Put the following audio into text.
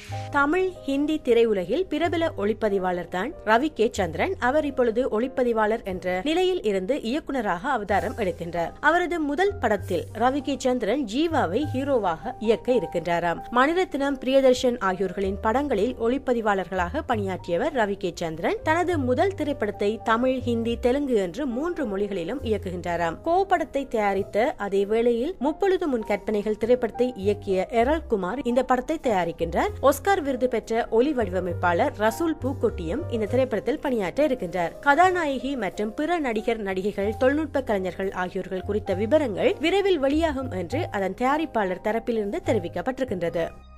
தமிழ் ஹிந்தி திரையுலகில் பிரபல ஒளிப்பதிவாளர் தான் ரவி கே சந்திரன் அவர் இப்பொழுது ஒளிப்பதிவாளர் என்ற நிலையில் இருந்து இயக்குனராக அவதாரம் எடுக்கின்றார் அவரது முதல் படத்தில் ரவி கே சந்திரன் ஜீவாவை ஹீரோவாக இயக்க இருக்கின்றாராம் மணிரத்னம் பிரியதர்ஷன் ஆகியோர்களின் படங்களில் ஒளிப்பதிவாளர்களாக பணியாற்றியவர் ரவி கே சந்திரன் தனது முதல் திரைப்படத்தை தமிழ் ஹிந்தி தெலுங்கு என்று மூன்று மொழிகளிலும் இயக்குகின்றாராம் கோ படத்தை தயாரித்த அதே வேளையில் முப்பொழுது முன் கற்பனைகள் திரைப்படத்தை இயக்கிய எரல் குமார் இந்த படத்தை தயாரிக்கின்றார் ஒஸ்கார் விருது பெற்ற ஒலி வடிவமைப்பாளர் ரசூல் பூக்கொட்டியும் இந்த திரைப்படத்தில் பணியாற்ற இருக்கின்றார் கதாநாயகி மற்றும் பிற நடிகர் நடிகைகள் தொழில்நுட்ப கலைஞர்கள் ஆகியோர்கள் குறித்த விவரங்கள் விரைவில் வெளியாகும் என்று அதன் தயாரிப்பாளர் தரப்பிலிருந்து தெரிவிக்கப்பட்டிருக்கின்றது